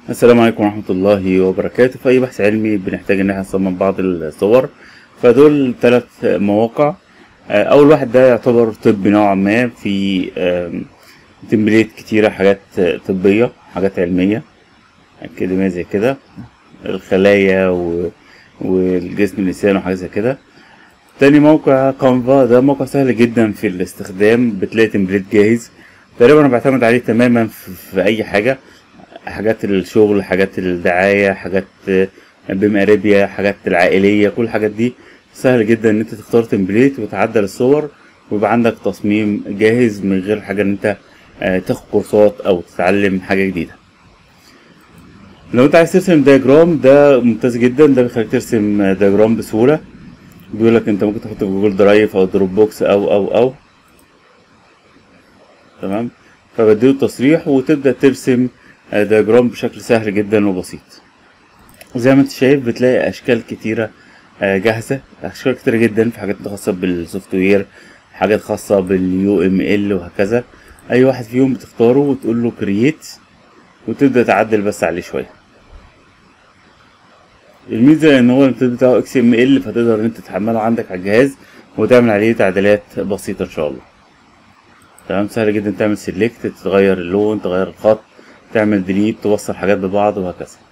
السلام عليكم ورحمة الله وبركاته في أي بحث علمي بنحتاج إن احنا نصمم بعض الصور فدول ثلاث مواقع آه، أول واحد ده يعتبر طبي نوعا ما في آم، تمبليت كتيرة حاجات طبية حاجات علمية أكاديمية زي كده الخلايا و... والجسم الإنسان وحاجات زي كده تاني موقع كانفا ده موقع سهل جدا في الاستخدام بتلاقي تمبليت جاهز تقريبا انا بعتمد عليه تماما في, في اي حاجة حاجات الشغل حاجات الدعاية حاجات بيم اريبيا حاجات العائلية كل الحاجات دي سهل جدا ان انت تختار تمبليت وتعدل الصور ويبقى عندك تصميم جاهز من غير حاجة ان انت آه، تاخد كورسات او تتعلم حاجة جديدة لو انت عايز ترسم دياجرام ده ممتاز جدا ده بيخليك ترسم دياجرام بسهولة بيقول لك انت ممكن تحطه في جوجل درايف او دروب بوكس او او او تمام فبديله تصريح وتبدأ ترسم آه، دياجرام بشكل سهل جدا وبسيط زي ما انت شايف بتلاقي اشكال كتيرة آه، جاهزة اشكال كتيرة جدا في حاجات خاصة بالسوفت وير حاجات خاصة باليو ام ال وهكذا اي واحد فيهم بتختاره وتقول له كرييت وتبدأ تعدل بس عليه شوية الميزة ان هو الامتداد بتاعه اكس ام ال فتقدر ان انت تحمله عندك على الجهاز وتعمل عليه تعديلات بسيطة ان شاء الله تمام سهل جدا تعمل سيلكت تغير اللون تغير الخط تعمل ديليت توصل حاجات ببعض وهكذا